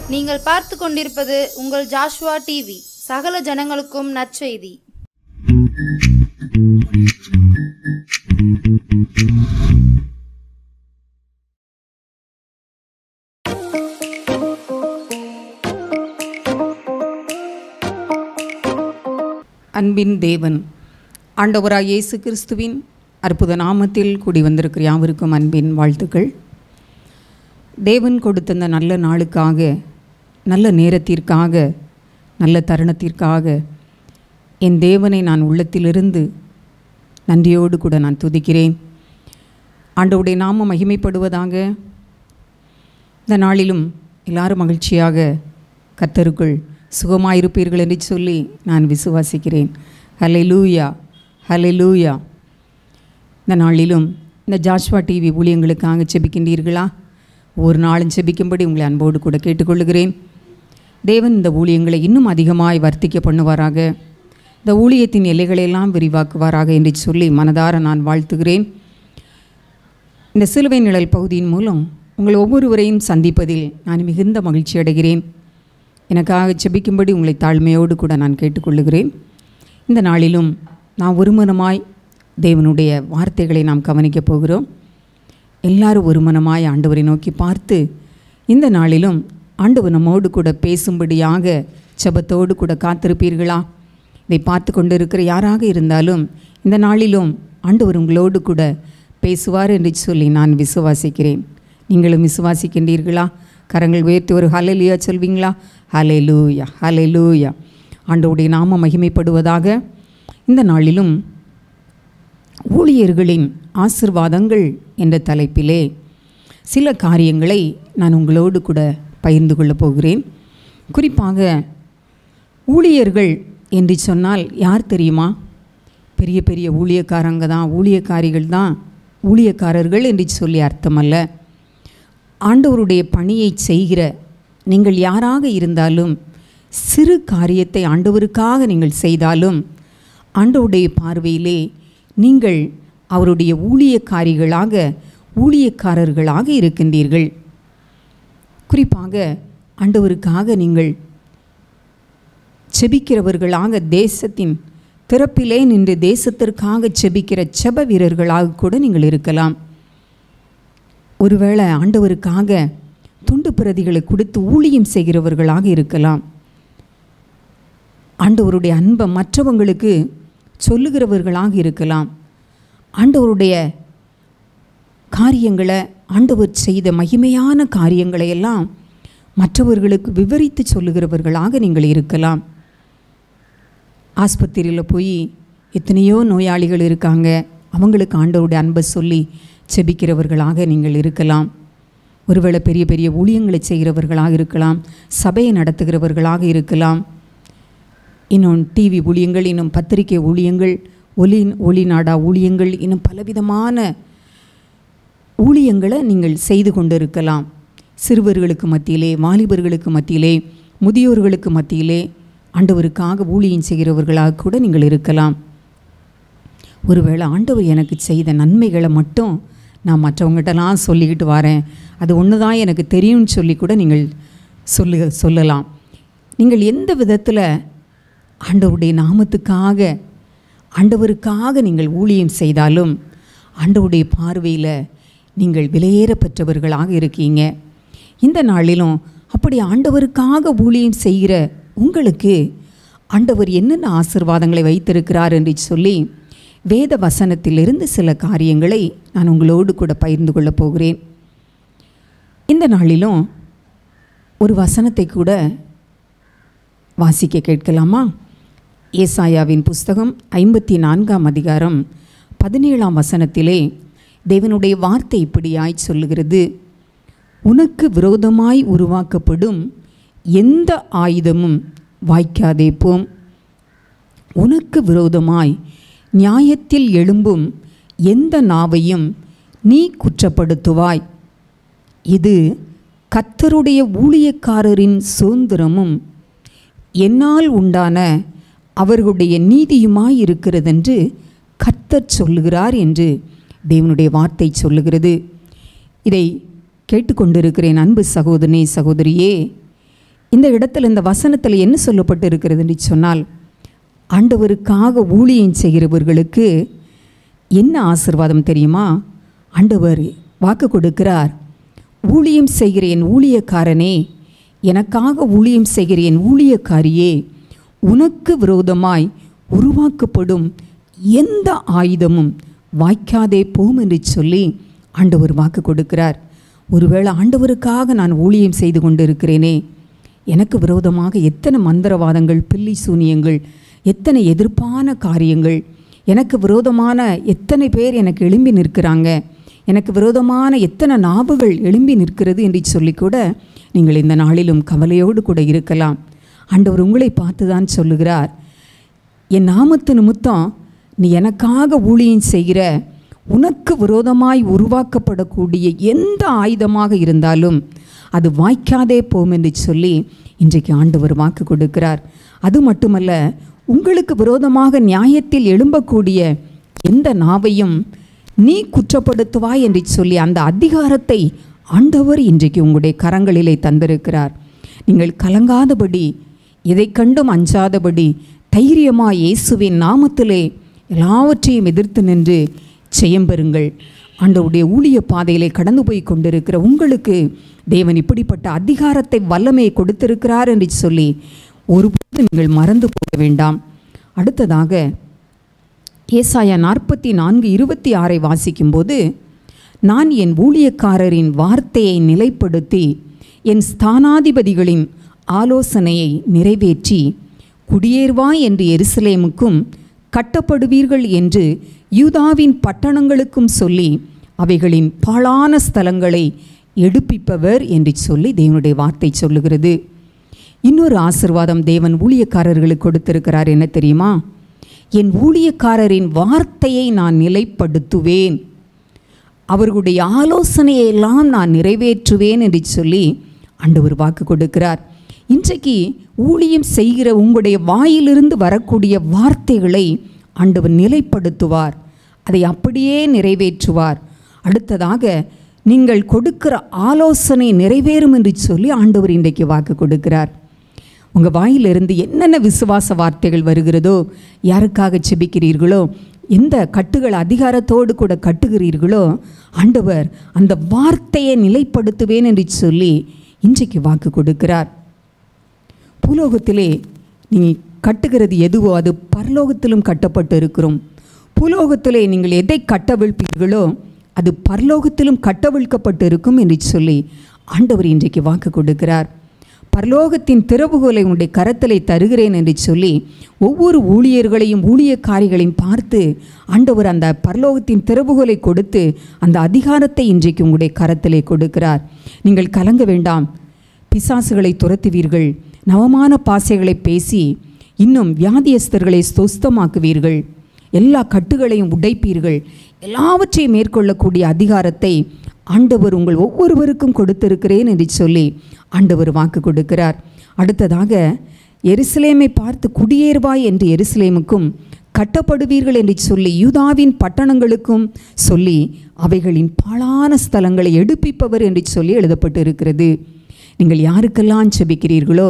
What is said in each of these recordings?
நீங்கள் பார்த்து கொண்டிருப்பது உங்கள் ஜாஷ்வா டிவி சகல ஜனங்களுக்கும் நற்செய்தி அன்பின் தேவன் ஆண்டவராய் இயேசு கிறிஸ்துவின் அற்புத நாமத்தில் கூடி வந்திருக்கிற யாவருக்கும் அன்பின் வாழ்த்துக்கள் தேவன் கொடுத்த இந்த நல்ல நாளுக்காக நல்ல நேரத்திற்காக நல்ல தருணத்திற்காக என் தேவனை நான் உள்ளத்திலிருந்து நன்றியோடு கூட நான் துதிக்கிறேன் ஆண்டவருடைய நாமம் மகிமைப்படுவதாக இந்த நாளிலும் எல்லாரும் மகிழ்ச்சியாக கத்தருக்குள் சுகமாயிருப்பீர்கள் என்று சொல்லி நான் விசுவாசிக்கிறேன் ஹலை லூயா ஹலை லூயா இந்த நாளிலும் இந்த ஜாஷ்வா டிவி ஊழியங்களுக்காக செபிக்கின்றீர்களா ஒரு நாளும் செபிக்கும்படி உங்களை அன்போடு கூட கேட்டுக்கொள்கிறேன் தேவன் இந்த ஊழியங்களை இன்னும் அதிகமாய் வர்த்திக்க பண்ணுவாராக இந்த ஊழியத்தின் எல்லைகளையெல்லாம் விரிவாக்குவாராக என்று சொல்லி மனதார நான் வாழ்த்துகிறேன் இந்த சிலுவை நிழல் பகுதியின் மூலம் உங்கள் ஒவ்வொருவரையும் சந்திப்பதில் நான் மிகுந்த மகிழ்ச்சி அடைகிறேன் எனக்காக செபிக்கும்படி உங்களை தாழ்மையோடு கூட நான் கேட்டுக்கொள்ளுகிறேன் இந்த நாளிலும் நான் ஒருமனமாய் தேவனுடைய வார்த்தைகளை நாம் கவனிக்கப் போகிறோம் எல்லாரும் ஒருமனமாய் ஆண்டவரை நோக்கி பார்த்து இந்த நாளிலும் ஆண்டவர் நம்மோடு கூட பேசும்படியாக செபத்தோடு கூட காத்திருப்பீர்களா இதை பார்த்து கொண்டு இருக்கிற யாராக இருந்தாலும் இந்த நாளிலும் ஆண்டவர் உங்களோடு கூட பேசுவார் என்று சொல்லி நான் விசுவாசிக்கிறேன் நீங்களும் விசுவாசிக்கின்றீர்களா கரங்கள் உயர்த்தி ஒரு ஹலலியா சொல்வீங்களா ஹலே லூயா ஹலே லூயா ஆண்டவுடைய நாம மகிமைப்படுவதாக இந்த நாளிலும் ஊழியர்களின் ஆசிர்வாதங்கள் என்ற தலைப்பிலே சில காரியங்களை நான் உங்களோடு கூட பகிர்ந்து கொள்ளப் போகிறேன் குறிப்பாக ஊழியர்கள் என்று சொன்னால் யார் தெரியுமா பெரிய பெரிய ஊழியக்காரங்க தான் ஊழியக்காரிகள் தான் ஊழியக்காரர்கள் என்று சொல்லி அர்த்தமல்ல ஆண்டவருடைய பணியை செய்கிற நீங்கள் யாராக இருந்தாலும் சிறு காரியத்தை ஆண்டவருக்காக நீங்கள் செய்தாலும் ஆண்டவருடைய பார்வையிலே நீங்கள் அவருடைய ஊழியக்காரிகளாக ஊழியக்காரர்களாக இருக்கின்றீர்கள் குறிப்பாக ஆண்டவருக்காக நீங்கள் செபிக்கிறவர்களாக தேசத்தின் திறப்பிலே நின்று தேசத்திற்காக செபிக்கிற செப வீரர்களாக கூட நீங்கள் இருக்கலாம் ஒருவேளை ஆண்டவருக்காக துண்டு பிரதிகளை கொடுத்து ஊழியம் செய்கிறவர்களாக இருக்கலாம் ஆண்டவருடைய அன்பை மற்றவங்களுக்கு சொல்லுகிறவர்களாக இருக்கலாம் ஆண்டவருடைய காரியங்களை ஆண்டவர் செய்த மகிமையான காரியங்களை எல்லாம் மற்றவர்களுக்கு விவரித்து சொல்லுகிறவர்களாக நீங்கள் இருக்கலாம் ஆஸ்பத்திரியில் போய் எத்தனையோ நோயாளிகள் இருக்காங்க அவங்களுக்கு ஆண்டவருடைய அன்பை சொல்லி செபிக்கிறவர்களாக நீங்கள் இருக்கலாம் ஒருவேளை பெரிய பெரிய ஊழியங்களை செய்கிறவர்களாக இருக்கலாம் சபையை நடத்துகிறவர்களாக இருக்கலாம் இன்னும் டிவி ஊழியங்கள் இன்னும் பத்திரிகை ஊழியங்கள் ஒலி ஒளி நாடா ஊழியங்கள் இன்னும் பலவிதமான ஊழியங்களை நீங்கள் செய்து கொண்டிருக்கலாம் சிறுவர்களுக்கு மத்தியிலே வாலிபர்களுக்கு மத்தியிலே முதியோர்களுக்கு மத்தியிலே ஆண்டவருக்காக ஊழியம் செய்கிறவர்களாக கூட நீங்கள் இருக்கலாம் ஒருவேளை ஆண்டவர் எனக்கு செய்த நன்மைகளை மட்டும் நான் மற்றவங்ககிட்டலாம் சொல்லிக்கிட்டு வரேன் அது ஒன்று தான் எனக்கு தெரியும்னு சொல்லி கூட நீங்கள் சொல்லு சொல்லலாம் நீங்கள் எந்த விதத்தில் ஆண்டவருடைய நாமத்துக்காக ஆண்டவருக்காக நீங்கள் ஊழியம் செய்தாலும் ஆண்டவருடைய பார்வையில் நீங்கள் விலையேற பெற்றவர்களாக இருக்கீங்க இந்த நாளிலும் அப்படி ஆண்டவருக்காக ஊழியம் செய்கிற உங்களுக்கு ஆண்டவர் என்னென்ன ஆசிர்வாதங்களை வைத்திருக்கிறார் என்று சொல்லி வேத வசனத்திலிருந்து சில காரியங்களை நான் உங்களோடு கூட பகிர்ந்து கொள்ளப் போகிறேன் இந்த நாளிலும் ஒரு வசனத்தை கூட வாசிக்க கேட்கலாமா ஏசாயாவின் புஸ்தகம் ஐம்பத்தி நான்காம் அதிகாரம் பதினேழாம் வசனத்திலே தேவனுடைய வார்த்தை இப்படியாய் சொல்லுகிறது உனக்கு விரோதமாய் உருவாக்கப்படும் எந்த ஆயுதமும் வாய்க்காதே போம் உனக்கு விரோதமாய் நியாயத்தில் எழும்பும் எந்த நாவையும் நீ குற்றப்படுத்துவாய் இது கத்தருடைய ஊழியக்காரரின் சுதந்திரமும் என்னால் உண்டான அவர்களுடைய நீதியுமாய் இருக்கிறதென்று கர்த்தர் சொல்லுகிறார் என்று தேவனுடைய வார்த்தை சொல்லுகிறது இதை கேட்டுக்கொண்டிருக்கிறேன் அன்பு சகோதரனே சகோதரியே இந்த இடத்துல இந்த வசனத்தில் என்ன சொல்லப்பட்டு இருக்கிறது என்று சொன்னால் ஆண்டவருக்காக ஊழியம் செய்கிறவர்களுக்கு என்ன ஆசிர்வாதம் தெரியுமா ஆண்டவர் வாக்கு கொடுக்கிறார் ஊழியம் செய்கிற என் ஊழியக்காரனே எனக்காக ஊழியம் செய்கிற என் ஊழியக்காரியே உனக்கு விரோதமாய் உருவாக்கப்படும் எந்த ஆயுதமும் வாய்க்காதே போம் என்று சொல்லி ஆண்டவர் வாக்கு கொடுக்கிறார் ஒருவேளை ஆண்டவருக்காக நான் ஊழியம் செய்து கொண்டிருக்கிறேனே எனக்கு விரோதமாக எத்தனை மந்திரவாதங்கள் பில்லி சூனியங்கள் எத்தனை எதிர்ப்பான காரியங்கள் எனக்கு விரோதமான எத்தனை பேர் எனக்கு எழும்பி நிற்கிறாங்க எனக்கு விரோதமான எத்தனை நாவுகள் எழும்பி நிற்கிறது என்று சொல்லிக்கூட நீங்கள் இந்த நாளிலும் கவலையோடு கூட இருக்கலாம் ஆண்டவர் உங்களை பார்த்து தான் சொல்லுகிறார் என் நாமத்து நிமித்தம் நீ எனக்காக ஊழியம் செய்கிற உனக்கு விரோதமாய் உருவாக்கப்படக்கூடிய எந்த ஆயுதமாக இருந்தாலும் அது வாய்க்காதே போம் என்று சொல்லி இன்றைக்கு ஆண்டவர் வாக்கு கொடுக்கிறார் அது மட்டுமல்ல உங்களுக்கு விரோதமாக நியாயத்தில் எழும்பக்கூடிய எந்த நாவையும் நீ குற்றப்படுத்துவாய் என்று சொல்லி அந்த அதிகாரத்தை ஆண்டவர் இன்றைக்கு உங்களுடைய கரங்களிலே தந்திருக்கிறார் நீங்கள் கலங்காதபடி எதை கண்டும் அஞ்சாதபடி தைரியமாய் இயேசுவின் நாமத்திலே எல்லாவற்றையும் எதிர்த்து நின்று ஜெயம் பெறுங்கள் ஆண்டவருடைய ஊழிய பாதையிலே கடந்து போய் கொண்டிருக்கிற உங்களுக்கு தேவன் இப்படிப்பட்ட அதிகாரத்தை வல்லமையை கொடுத்திருக்கிறார் என்று சொல்லி ஒருபோது நீங்கள் மறந்து போக வேண்டாம் அடுத்ததாக ஏசாயா நாற்பத்தி நான்கு இருபத்தி ஆறை வாசிக்கும்போது நான் என் ஊழியக்காரரின் வார்த்தையை நிலைப்படுத்தி என் ஸ்தானாதிபதிகளின் ஆலோசனையை நிறைவேற்றி குடியேறுவாய் என்று எருசலேமுக்கும் கட்டப்படுவீர்கள் என்று யூதாவின் பட்டணங்களுக்கும் சொல்லி அவைகளின் பாழான ஸ்தலங்களை எடுப்பிப்பவர் என்று சொல்லி தேவனுடைய வார்த்தை சொல்லுகிறது இன்னொரு ஆசிர்வாதம் தேவன் ஊழியக்காரர்களுக்கு கொடுத்திருக்கிறார் என்ன தெரியுமா என் ஊழியக்காரரின் வார்த்தையை நான் நிலைப்படுத்துவேன் அவர்களுடைய ஆலோசனையை எல்லாம் நான் நிறைவேற்றுவேன் என்று சொல்லி ஆண்டவர் வாக்கு கொடுக்கிறார் இன்றைக்கு ஊழியம் செய்கிற உங்களுடைய வாயிலிருந்து வரக்கூடிய வார்த்தைகளை ஆண்டவர் நிலைப்படுத்துவார் அதை அப்படியே நிறைவேற்றுவார் அடுத்ததாக நீங்கள் கொடுக்கிற ஆலோசனை நிறைவேறும் என்று சொல்லி ஆண்டவர் இன்றைக்கு வாக்கு கொடுக்கிறார் உங்கள் வாயிலிருந்து என்னென்ன விசுவாச வார்த்தைகள் வருகிறதோ யாருக்காக செபிக்கிறீர்களோ எந்த கட்டுகள் அதிகாரத்தோடு கூட கட்டுகிறீர்களோ ஆண்டவர் அந்த வார்த்தையை நிலைப்படுத்துவேன் என்று சொல்லி இன்றைக்கு வாக்கு கொடுக்கிறார் பூலோகத்திலே நீ கட்டுகிறது எதுவோ அது பரலோகத்திலும் கட்டப்பட்டு இருக்கிறோம் பூலோகத்திலே நீங்கள் எதை கட்டவிழ்ப்பீர்களோ அது பரலோகத்திலும் கட்டவிழ்க்கப்பட்டு இருக்கும் என்று சொல்லி ஆண்டவர் இன்றைக்கு வாக்கு கொடுக்கிறார் பரலோகத்தின் திறவுகோலை உன்னுடைய கரத்திலே தருகிறேன் என்று சொல்லி ஒவ்வொரு ஊழியர்களையும் ஊழியக்காரிகளையும் பார்த்து ஆண்டவர் அந்த பரலோகத்தின் திறவுகோலை கொடுத்து அந்த அதிகாரத்தை இன்றைக்கு உங்களுடைய கரத்திலே கொடுக்கிறார் நீங்கள் கலங்க வேண்டாம் பிசாசுகளை துரத்துவீர்கள் நவமான பாசைகளை பேசி இன்னும் வியாதியஸ்தர்களை சொஸ்தமாக்குவீர்கள் எல்லா கட்டுகளையும் உடைப்பீர்கள் எல்லாவற்றையும் மேற்கொள்ளக்கூடிய அதிகாரத்தை ஆண்டவர் உங்கள் ஒவ்வொருவருக்கும் கொடுத்திருக்கிறேன் என்று சொல்லி ஆண்டவர் வாக்கு கொடுக்கிறார் அடுத்ததாக எருசலேமை பார்த்து குடியேறுவாய் என்று எருசலேமுக்கும் கட்டப்படுவீர்கள் என்று சொல்லி யூதாவின் பட்டணங்களுக்கும் சொல்லி அவைகளின் பாழான ஸ்தலங்களை எடுப்பிப்பவர் என்று சொல்லி எழுதப்பட்டு இருக்கிறது நீங்கள் யாருக்கெல்லாம் செபிக்கிறீர்களோ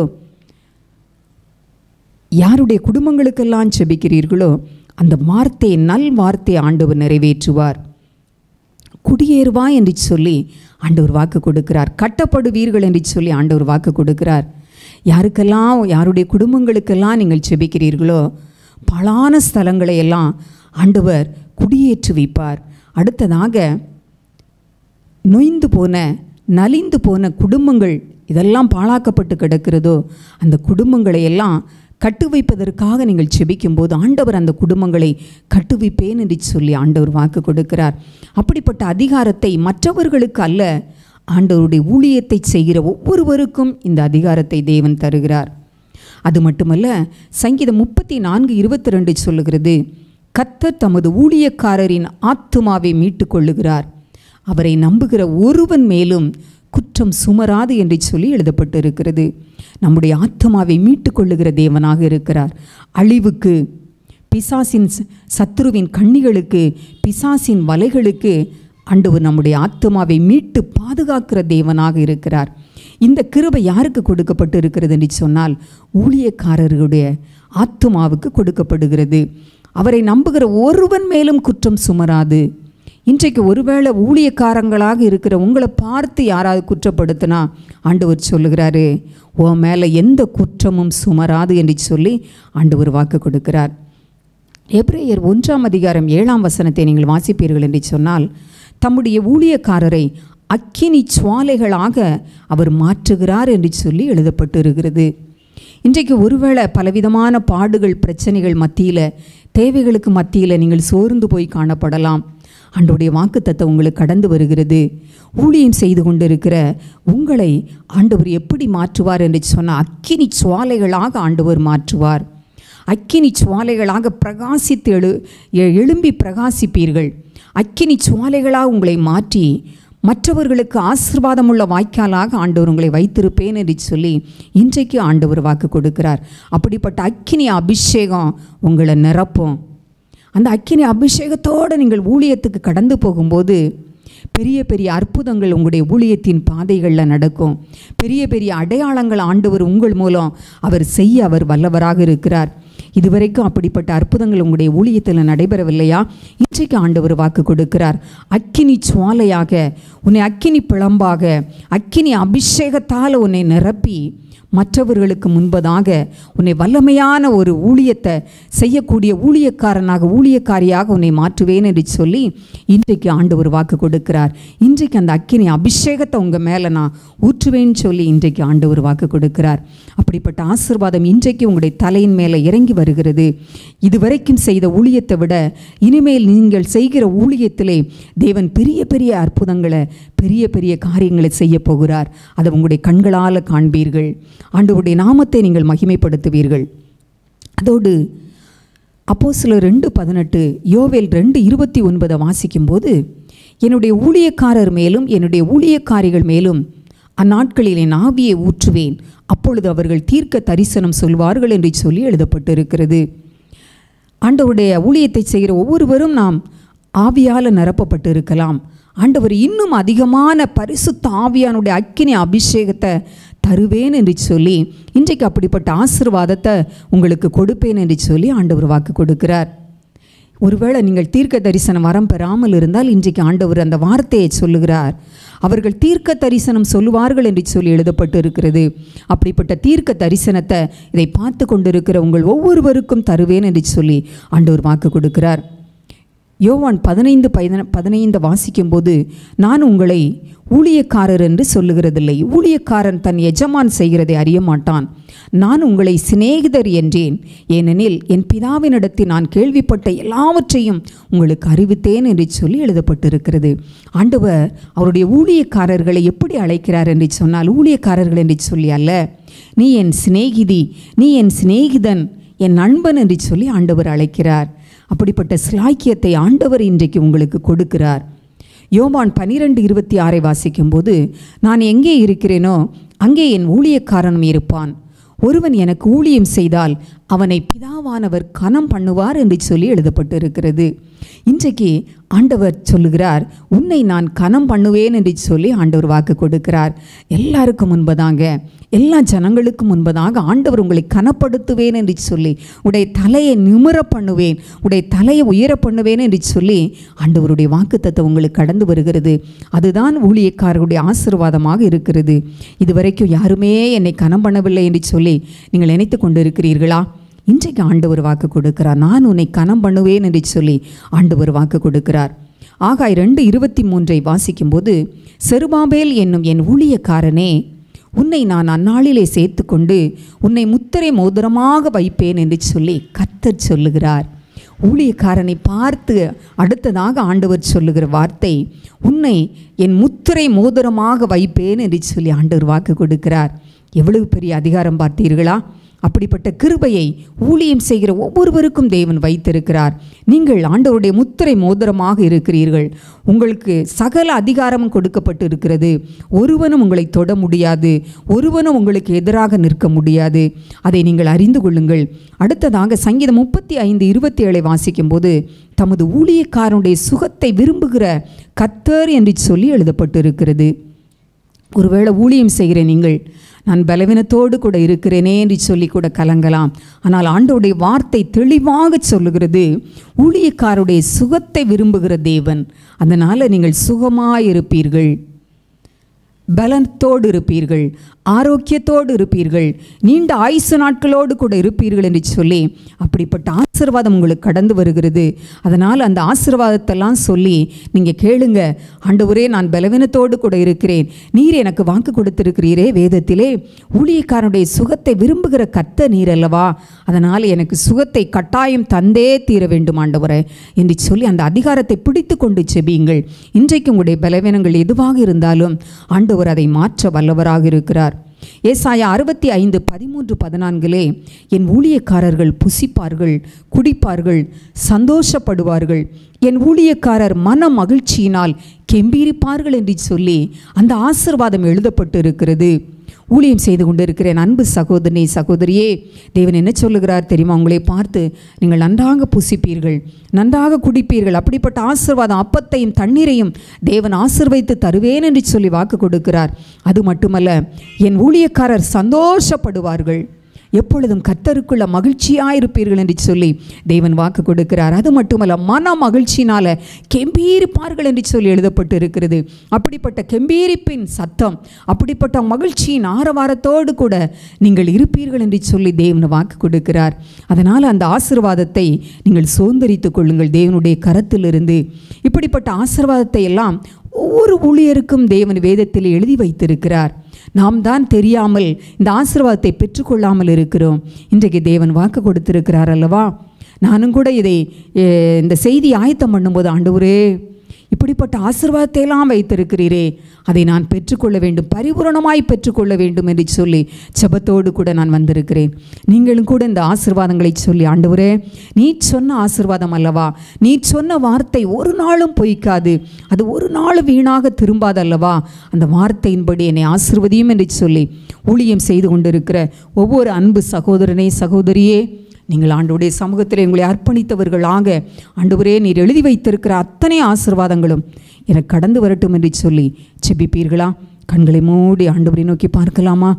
யாருடைய குடும்பங்களுக்கெல்லாம் செபிக்கிறீர்களோ அந்த வார்த்தையை நல் வார்த்தையை ஆண்டவர் நிறைவேற்றுவார் குடியேறுவாய் என்று சொல்லி ஆண்டவர் வாக்கு கொடுக்கிறார் கட்டப்படுவீர்கள் என்று சொல்லி ஆண்டவர் வாக்கு கொடுக்கிறார் யாருக்கெல்லாம் யாருடைய குடும்பங்களுக்கெல்லாம் நீங்கள் செபிக்கிறீர்களோ பலான ஸ்தலங்களை எல்லாம் ஆண்டவர் குடியேற்றி வைப்பார் அடுத்ததாக நொய்ந்து போன நலிந்து போன குடும்பங்கள் இதெல்லாம் பாழாக்கப்பட்டு கிடக்கிறதோ அந்த குடும்பங்களை எல்லாம் கட்டு வைப்பதற்காக நீங்கள் செபிக்கும்போது ஆண்டவர் அந்த குடும்பங்களை கட்டுவிப்பேன் என்று சொல்லி ஆண்டவர் வாக்கு கொடுக்கிறார் அப்படிப்பட்ட அதிகாரத்தை மற்றவர்களுக்கு அல்ல ஆண்டவருடைய ஊழியத்தை செய்கிற ஒவ்வொருவருக்கும் இந்த அதிகாரத்தை தேவன் தருகிறார் அது மட்டுமல்ல சங்கீதம் முப்பத்தி நான்கு இருபத்தி ரெண்டு சொல்லுகிறது கத்தர் தமது ஊழியக்காரரின் ஆத்துமாவை மீட்டுக் கொள்ளுகிறார் அவரை நம்புகிற ஒருவன் மேலும் குற்றம் சுமராது என்று சொல்லி எழுதப்பட்டு இருக்கிறது நம்முடைய ஆத்மாவை மீட்டு கொள்ளுகிற தேவனாக இருக்கிறார் அழிவுக்கு பிசாசின் ச- சத்துருவின் கண்ணிகளுக்கு பிசாசின் வலைகளுக்கு ஆண்டவர் நம்முடைய ஆத்மாவை மீட்டு பாதுகாக்கிற தேவனாக இருக்கிறார் இந்த கிருபை யாருக்கு கொடுக்கப்பட்டு இருக்கிறது என்று சொன்னால் ஊழியக்காரர்களுடைய ஆத்துமாவுக்கு கொடுக்கப்படுகிறது அவரை நம்புகிற ஒருவன் மேலும் குற்றம் சுமராது இன்றைக்கு ஒருவேளை ஊழியக்காரங்களாக இருக்கிற உங்களை பார்த்து யாராவது குற்றப்படுத்தினா ஆண்டவர் சொல்லுகிறாரு உன் மேலே எந்த குற்றமும் சுமராது என்று சொல்லி ஆண்டவர் வாக்கு கொடுக்கிறார் எப்ரேயர் ஒன்றாம் அதிகாரம் ஏழாம் வசனத்தை நீங்கள் வாசிப்பீர்கள் என்று சொன்னால் தம்முடைய ஊழியக்காரரை அக்கினி சுவாலைகளாக அவர் மாற்றுகிறார் என்று சொல்லி எழுதப்பட்டு இருக்கிறது இன்றைக்கு ஒருவேளை பலவிதமான பாடுகள் பிரச்சனைகள் மத்தியில் தேவைகளுக்கு மத்தியில் நீங்கள் சோர்ந்து போய் காணப்படலாம் ஆண்டோடைய வாக்குத்தத்தை உங்களுக்கு கடந்து வருகிறது ஊழியம் செய்து கொண்டிருக்கிற உங்களை ஆண்டவர் எப்படி மாற்றுவார் என்று சொன்னால் அக்கினி சுவாலைகளாக ஆண்டவர் மாற்றுவார் அக்கினி சுவாலைகளாக பிரகாசித்து எழு எ- எழும்பி பிரகாசிப்பீர்கள் அக்கினி சுவாலைகளாக உங்களை மாற்றி மற்றவர்களுக்கு ஆசீர்வாதமுள்ள வாய்க்காலாக ஆண்டவர் உங்களை வைத்திருப்பேன் என்று சொல்லி இன்றைக்கு ஆண்டவர் வாக்கு கொடுக்கிறார் அப்படிப்பட்ட அக்கினி அபிஷேகம் உங்களை நிரப்பும் அந்த அக்கினி அபிஷேகத்தோடு நீங்கள் ஊழியத்துக்கு கடந்து போகும்போது பெரிய பெரிய அற்புதங்கள் உங்களுடைய ஊழியத்தின் பாதைகளில் நடக்கும் பெரிய பெரிய அடையாளங்கள் ஆண்டவர் உங்கள் மூலம் அவர் செய்ய அவர் வல்லவராக இருக்கிறார் இதுவரைக்கும் அப்படிப்பட்ட அற்புதங்கள் உங்களுடைய ஊழியத்தில் நடைபெறவில்லையா இன்றைக்கு ஆண்டவர் வாக்கு கொடுக்கிறார் அக்கினி சுவாலையாக உன்னை அக்கினி பிளம்பாக அக்கினி அபிஷேகத்தால் உன்னை நிரப்பி மற்றவர்களுக்கு முன்பதாக உன்னை வல்லமையான ஒரு ஊழியத்தை செய்யக்கூடிய ஊழியக்காரனாக ஊழியக்காரியாக உன்னை மாற்றுவேன் என்று சொல்லி இன்றைக்கு ஆண்டவர் வாக்கு கொடுக்கிறார் இன்றைக்கு அந்த அக்கினி அபிஷேகத்தை உங்கள் மேலே நான் ஊற்றுவேன்னு சொல்லி இன்றைக்கு ஆண்டவர் வாக்கு கொடுக்கிறார் அப்படிப்பட்ட ஆசீர்வாதம் இன்றைக்கு உங்களுடைய தலையின் மேலே இறங்கி வருகிறது இதுவரைக்கும் செய்த ஊழியத்தை விட இனிமேல் நீங்கள் செய்கிற ஊழியத்திலே தேவன் பெரிய பெரிய அற்புதங்களை பெரிய பெரிய காரியங்களை செய்ய போகிறார் அதை உங்களுடைய கண்களால் காண்பீர்கள் ஆண்டவருடைய நாமத்தை நீங்கள் மகிமைப்படுத்துவீர்கள் அதோடு அப்போ சில ரெண்டு பதினெட்டு யோவேல் ரெண்டு இருபத்தி ஒன்பதை வாசிக்கும்போது என்னுடைய ஊழியக்காரர் மேலும் என்னுடைய ஊழியக்காரிகள் மேலும் அந்நாட்களில் என் ஆவியை ஊற்றுவேன் அப்பொழுது அவர்கள் தீர்க்க தரிசனம் சொல்வார்கள் என்று சொல்லி எழுதப்பட்டிருக்கிறது ஆண்டவருடைய ஊழியத்தை செய்கிற ஒவ்வொருவரும் நாம் ஆவியால் நிரப்பப்பட்டு இருக்கலாம் ஆண்டவர் இன்னும் அதிகமான பரிசுத்த ஆவியானுடைய அக்கினி அபிஷேகத்தை தருவேன் என்று சொல்லி இன்றைக்கு அப்படிப்பட்ட ஆசீர்வாதத்தை உங்களுக்கு கொடுப்பேன் என்று சொல்லி ஆண்டவர் வாக்கு கொடுக்கிறார் ஒருவேளை நீங்கள் தீர்க்க தரிசனம் வரம் பெறாமல் இருந்தால் இன்றைக்கு ஆண்டவர் அந்த வார்த்தையை சொல்லுகிறார் அவர்கள் தீர்க்க தரிசனம் சொல்லுவார்கள் என்று சொல்லி எழுதப்பட்டு இருக்கிறது அப்படிப்பட்ட தீர்க்க தரிசனத்தை இதை பார்த்து கொண்டிருக்கிற உங்கள் ஒவ்வொருவருக்கும் தருவேன் என்று சொல்லி ஆண்டவர் வாக்கு கொடுக்கிறார் யோவான் பதினைந்து பதின பதினைந்து வாசிக்கும்போது நான் உங்களை ஊழியக்காரர் என்று சொல்லுகிறதில்லை ஊழியக்காரன் தன் எஜமான் செய்கிறதை அறிய மாட்டான் நான் உங்களை சிநேகிதர் என்றேன் ஏனெனில் என் பிதாவினிடத்தில் நான் கேள்விப்பட்ட எல்லாவற்றையும் உங்களுக்கு அறிவித்தேன் என்று சொல்லி எழுதப்பட்டிருக்கிறது ஆண்டவர் அவருடைய ஊழியக்காரர்களை எப்படி அழைக்கிறார் என்று சொன்னால் ஊழியக்காரர்கள் என்று சொல்லி அல்ல நீ என் சிநேகிதி நீ என் சிநேகிதன் என் நண்பன் என்று சொல்லி ஆண்டவர் அழைக்கிறார் அப்படிப்பட்ட சிலாக்கியத்தை ஆண்டவர் இன்றைக்கு உங்களுக்கு கொடுக்கிறார் யோவான் பனிரெண்டு இருபத்தி ஆறை வாசிக்கும்போது நான் எங்கே இருக்கிறேனோ அங்கே என் ஊழியக்காரனும் இருப்பான் ஒருவன் எனக்கு ஊழியம் செய்தால் அவனை பிதாவானவர் கனம் பண்ணுவார் என்று சொல்லி எழுதப்பட்டு இருக்கிறது இன்றைக்கு ஆண்டவர் சொல்லுகிறார் உன்னை நான் கனம் பண்ணுவேன் என்று சொல்லி ஆண்டவர் வாக்கு கொடுக்கிறார் எல்லாருக்கும் முன்பதாங்க எல்லா ஜனங்களுக்கும் முன்பதாக ஆண்டவர் உங்களை கனப்படுத்துவேன் என்று சொல்லி உடைய தலையை நிமிர பண்ணுவேன் உடைய தலையை உயர பண்ணுவேன் என்று சொல்லி ஆண்டவருடைய வாக்குத்தத்தை உங்களுக்கு கடந்து வருகிறது அதுதான் ஊழியக்காரருடைய ஆசீர்வாதமாக இருக்கிறது இதுவரைக்கும் யாருமே என்னை கனம் பண்ணவில்லை என்று சொல்லி நீங்கள் நினைத்து கொண்டு இருக்கிறீர்களா இன்றைக்கு ஆண்டவர் வாக்கு கொடுக்கிறார் நான் உன்னை கனம் பண்ணுவேன் என்று சொல்லி ஆண்டவர் வாக்கு கொடுக்கிறார் ஆகாய் ரெண்டு இருபத்தி மூன்றை வாசிக்கும்போது செருபாபேல் என்னும் என் ஊழியக்காரனே உன்னை நான் அந்நாளிலே சேர்த்துக்கொண்டு உன்னை முத்திரை மோதிரமாக வைப்பேன் என்று சொல்லி கர்த்தர் சொல்லுகிறார் ஊழியக்காரனை பார்த்து அடுத்ததாக ஆண்டவர் சொல்லுகிற வார்த்தை உன்னை என் முத்திரை மோதிரமாக வைப்பேன் என்று சொல்லி ஆண்டவர் வாக்கு கொடுக்கிறார் எவ்வளவு பெரிய அதிகாரம் பார்த்தீர்களா அப்படிப்பட்ட கிருபையை ஊழியம் செய்கிற ஒவ்வொருவருக்கும் தேவன் வைத்திருக்கிறார் நீங்கள் ஆண்டவருடைய முத்திரை மோதிரமாக இருக்கிறீர்கள் உங்களுக்கு சகல அதிகாரமும் கொடுக்கப்பட்டு இருக்கிறது ஒருவனும் உங்களை தொட முடியாது ஒருவனும் உங்களுக்கு எதிராக நிற்க முடியாது அதை நீங்கள் அறிந்து கொள்ளுங்கள் அடுத்ததாக சங்கீதம் முப்பத்தி ஐந்து இருபத்தி ஏழை வாசிக்கும்போது தமது ஊழியக்காரனுடைய சுகத்தை விரும்புகிற கத்தர் என்று சொல்லி எழுதப்பட்டிருக்கிறது ஒருவேளை ஊழியம் செய்கிற நீங்கள் நான் பலவீனத்தோடு கூட இருக்கிறேனே என்று சொல்லி கூட கலங்கலாம் ஆனால் ஆண்டோடைய வார்த்தை தெளிவாக சொல்லுகிறது ஊழியக்காருடைய சுகத்தை விரும்புகிற தேவன் அதனால் நீங்கள் சுகமாயிருப்பீர்கள் பலத்தோடு இருப்பீர்கள் ஆரோக்கியத்தோடு இருப்பீர்கள் நீண்ட ஆயுசு நாட்களோடு கூட இருப்பீர்கள் என்று சொல்லி அப்படிப்பட்ட ஆசீர்வாதம் உங்களுக்கு கடந்து வருகிறது அதனால் அந்த ஆசீர்வாதத்தெல்லாம் சொல்லி நீங்கள் கேளுங்க ஆண்டவரே நான் பலவீனத்தோடு கூட இருக்கிறேன் நீர் எனக்கு வாக்கு கொடுத்திருக்கிறீரே வேதத்திலே ஊழியக்காரனுடைய சுகத்தை விரும்புகிற கத்த நீர் அல்லவா அதனால் எனக்கு சுகத்தை கட்டாயம் தந்தே தீர வேண்டும் ஆண்டவரே என்று சொல்லி அந்த அதிகாரத்தை பிடித்து கொண்டு செபியுங்கள் இன்றைக்கு உங்களுடைய பலவீனங்கள் எதுவாக இருந்தாலும் ஆண்டவர் அதை மாற்ற வல்லவராக இருக்கிறார் ஏசாயா அறுபத்தி ஐந்து பதிமூன்று பதினான்கிலே என் ஊழியக்காரர்கள் புசிப்பார்கள் குடிப்பார்கள் சந்தோஷப்படுவார்கள் என் ஊழியக்காரர் மன மகிழ்ச்சியினால் கெம்பீரிப்பார்கள் என்று சொல்லி அந்த ஆசிர்வாதம் எழுதப்பட்டு இருக்கிறது ஊழியம் செய்து கொண்டிருக்கிறேன் அன்பு சகோதரனே சகோதரியே தேவன் என்ன சொல்லுகிறார் தெரியுமா உங்களை பார்த்து நீங்கள் நன்றாக புசிப்பீர்கள் நன்றாக குடிப்பீர்கள் அப்படிப்பட்ட ஆசிர்வாதம் அப்பத்தையும் தண்ணீரையும் தேவன் ஆசிர்வைத்து தருவேன் என்று சொல்லி வாக்கு கொடுக்கிறார் அது மட்டுமல்ல என் ஊழியக்காரர் சந்தோஷப்படுவார்கள் எப்பொழுதும் கத்தருக்குள்ள மகிழ்ச்சியாயிருப்பீர்கள் என்று சொல்லி தேவன் வாக்கு கொடுக்கிறார் அது மட்டுமல்ல மன மகிழ்ச்சினால கெம்பீரிப்பார்கள் என்று சொல்லி எழுதப்பட்டு இருக்கிறது அப்படிப்பட்ட கெம்பீரிப்பின் சத்தம் அப்படிப்பட்ட மகிழ்ச்சியின் ஆரவாரத்தோடு கூட நீங்கள் இருப்பீர்கள் என்று சொல்லி தேவன் வாக்கு கொடுக்கிறார் அதனால் அந்த ஆசிர்வாதத்தை நீங்கள் சுதந்திரித்துக் கொள்ளுங்கள் தேவனுடைய கரத்திலிருந்து இப்படிப்பட்ட ஆசிர்வாதத்தை எல்லாம் ஒவ்வொரு ஊழியருக்கும் தேவன் வேதத்தில் எழுதி வைத்திருக்கிறார் நாம் தான் தெரியாமல் இந்த ஆசீர்வாதத்தை பெற்றுக்கொள்ளாமல் இருக்கிறோம் இன்றைக்கு தேவன் வாக்கு கொடுத்திருக்கிறார் அல்லவா நானும் கூட இதை அஹ், இந்த செய்தி ஆயத்தம் பண்ணும்போது ஆண்டவரே இப்படிப்பட்ட ஆசீர்வாதத்தை எல்லாம் வைத்திருக்கிறீரே அதை நான் பெற்றுக்கொள்ள வேண்டும் பரிபூரணமாய் பெற்றுக்கொள்ள வேண்டும் என்று சொல்லி ஜெபத்தோடு கூட நான் வந்திருக்கிறேன் நீங்களும் கூட இந்த ஆசீர்வாதங்களை சொல்லி ஆண்டவரே நீ சொன்ன ஆசீர்வாதம் அல்லவா நீ சொன்ன வார்த்தை ஒரு நாளும் பொய்க்காது அது ஒரு நாளும் வீணாக திரும்பாது அல்லவா அந்த வார்த்தையின்படி என்னை ஆசிர்வதியும் என்று சொல்லி ஊழியம் செய்து கொண்டிருக்கிற ஒவ்வொரு அன்பு சகோதரனே சகோதரியே நீங்கள் ஆண்டவருடைய சமூகத்தில் உங்களை அர்ப்பணித்தவர்களாக ஆண்டவரே நீர் எழுதி வைத்திருக்கிற அத்தனை ஆசீர்வாதங்களும் எனக்கு கடந்து வரட்டும் என்று சொல்லி செபிப்பீர்களா கண்களை மூடி ஆண்டவரை நோக்கி பார்க்கலாமா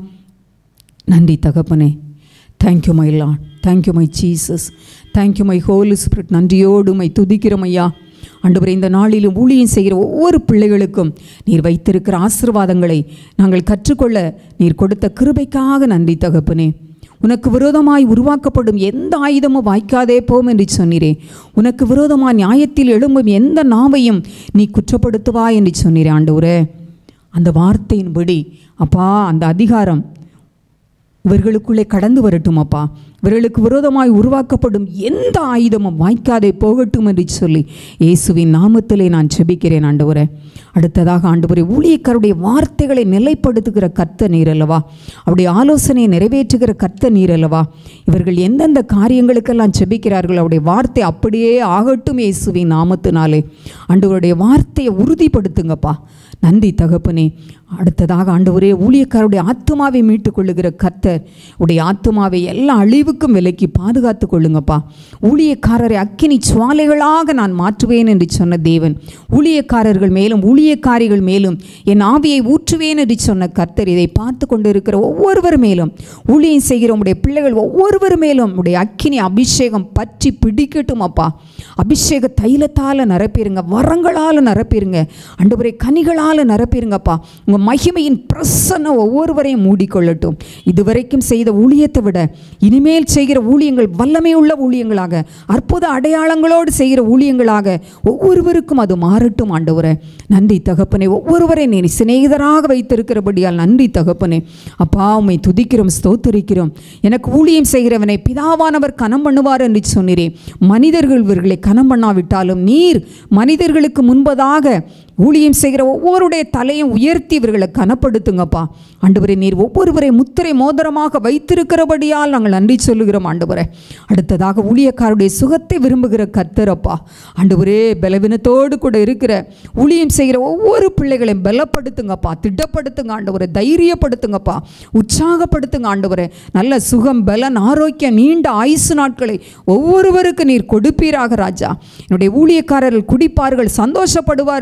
நன்றி தகப்பனே thank you my lord thank you my Jesus thank you my holy spirit நன்றியோடு மை துதிக்கிறோம் ஐயா ஆண்டவரே இந்த நாளிலும் ஊழியம் செய்கிற ஒவ்வொரு பிள்ளைகளுக்கும் நீர் வைத்திருக்கிற ஆசீர்வாதங்களை நாங்கள் கற்றுக்கொள்ள நீர் கொடுத்த கிருபைக்காக நன்றி தகப்பனே உனக்கு விரோதமாய் உருவாக்கப்படும் எந்த ஆயுதமும் வாய்க்காதே போம் என்று சொன்னீரே உனக்கு விரோதமாய் நியாயத்தில் எழும்பும் எந்த நாவையும் நீ குற்றப்படுத்துவாய் என்று சொன்னீரே ஆண்டவரே அந்த வார்த்தையின்படி அப்பா அந்த அதிகாரம் இவர்களுக்குள்ளே கடந்து வரட்டும் அப்பா இவர்களுக்கு விரோதமாய் உருவாக்கப்படும் எந்த ஆயுதமும் வாய்க்காதே போகட்டும் என்று சொல்லி இயேசுவின் நாமத்திலே நான் செபிக்கிறேன் ஆண்டவரே அடுத்ததாக ஆண்டவரே ஊழியக்காருடைய வார்த்தைகளை நிலைப்படுத்துகிற கர்த்த நீர் அல்லவா அவருடைய ஆலோசனையை நிறைவேற்றுகிற கர்த்த நீர் அல்லவா இவர்கள் எந்தெந்த காரியங்களுக்கெல்லாம் செபிக்கிறார்கள் அவருடைய வார்த்தை அப்படியே ஆகட்டும் இயேசுவின் நாமத்தினாலே ஆண்டவருடைய வார்த்தையை உறுதிப்படுத்துங்கப்பா நன்றி தகப்பனே அடுத்ததாக ஆண்டவரே ஊழியக்காரருடைய ஆத்மாவை மீட்டுக் கொள்ளுகிற கர்த்தர் உடைய ஆத்மாவை எல்லா அழிவுக்கும் விலக்கி பாதுகாத்து கொள்ளுங்கப்பா ஊழியக்காரரை அக்கினி சுவாலைகளாக நான் மாற்றுவேன் என்று சொன்ன தேவன் ஊழியக்காரர்கள் மேலும் ஊழியக்காரிகள் மேலும் என் ஆவியை ஊற்றுவேன் என்று சொன்ன கர்த்தர் இதை பார்த்து கொண்டிருக்கிற ஒவ்வொருவர் மேலும் ஊழியம் செய்கிற உடைய பிள்ளைகள் ஒவ்வொருவர் மேலும் உடைய அக்கினி அபிஷேகம் பற்றி பிடிக்கட்டும் அப்பா அபிஷேக தைலத்தால் நிரப்பிருங்க வரங்களால் நிரப்பிருங்க அண்டுபுரை கனிகளால் நிரப்பிருங்கப்பா உங்கள் மகிமையின் பிரசன்ன ஒவ்வொருவரையும் மூடிக்கொள்ளட்டும் இதுவரைக்கும் செய்த ஊழியத்தை விட இனிமேல் செய்கிற ஊழியங்கள் வல்லமை உள்ள ஊழியங்களாக அற்புத அடையாளங்களோடு செய்கிற ஊழியங்களாக ஒவ்வொருவருக்கும் அது மாறட்டும் ஆண்டவரே நன்றி தகப்பனே ஒவ்வொருவரை நீ சிநேகிதராக வைத்திருக்கிறபடியால் நன்றி தகப்பனே அப்பா உம்மை துதிக்கிறோம் ஸ்தோத்தரிக்கிறோம் எனக்கு ஊழியம் செய்கிறவனை பிதாவானவர் கனம் பண்ணுவார் என்று சொன்னீரே மனிதர்கள் இவர்களை கனம் பண்ணாவிட்டாலும் நீர் மனிதர்களுக்கு முன்பதாக ஊழியம் செய்கிற ஒவ்வொருடைய தலையும் உயர்த்தி இவர்களை கனப்படுத்துங்கப்பா ஆண்டவரே நீர் ஒவ்வொருவரை முத்திரை மோதிரமாக வைத்திருக்கிறபடியால் நாங்கள் நன்றி சொல்லுகிறோம் ஆண்டவரே அடுத்ததாக ஊழியக்காருடைய சுகத்தை விரும்புகிற கர்த்தரப்பா ஆண்டவரே பலவீனத்தோடு கூட இருக்கிற ஊழியம் செய்கிற ஒவ்வொரு பிள்ளைகளையும் பலப்படுத்துங்கப்பா திட்டப்படுத்துங்க ஆண்டவரை தைரியப்படுத்துங்கப்பா உற்சாகப்படுத்துங்க ஆண்டவரே நல்ல சுகம் பலன் ஆரோக்கியம் நீண்ட ஆயுசு நாட்களை ஒவ்வொருவருக்கு நீர் கொடுப்பீராக ராஜா என்னுடைய ஊழியக்காரர்கள் குடிப்பார்கள் சந்தோஷப்படுவார்கள்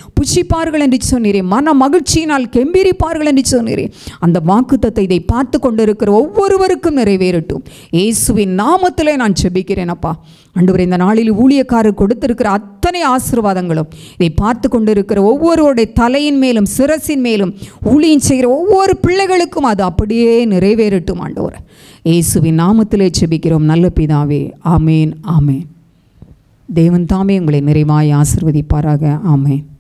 புஷிப்பார்கள் என்று சொன்னீரே மன மகிழ்ச்சியினால் கெம்பீரிப்பார்கள் என்று சொன்னீரே அந்த வாக்குத்தத்தை இதை பார்த்து கொண்டிருக்கிற ஒவ்வொருவருக்கும் நிறைவேறட்டும் இயேசுவின் நாமத்திலே நான் செபிக்கிறேன் அப்பா ஆண்டவரே இந்த நாளில் ஊழியக்காரர் கொடுத்திருக்கிற அத்தனை ஆசீர்வாதங்களும் இதை பார்த்து கொண்டிருக்கிற ஒவ்வொருவருடைய தலையின் மேலும் சிரசின் மேலும் ஊழியம் செய்கிற ஒவ்வொரு பிள்ளைகளுக்கும் அது அப்படியே நிறைவேறட்டும் ஆண்டவர் இயேசுவின் நாமத்திலே செபிக்கிறோம் நல்ல பிதாவே ஆமேன் ஆமேன் தேவன் தாமே உங்களை நிறைவாய் ஆசிர்வதிப்பாராக ஆமேன்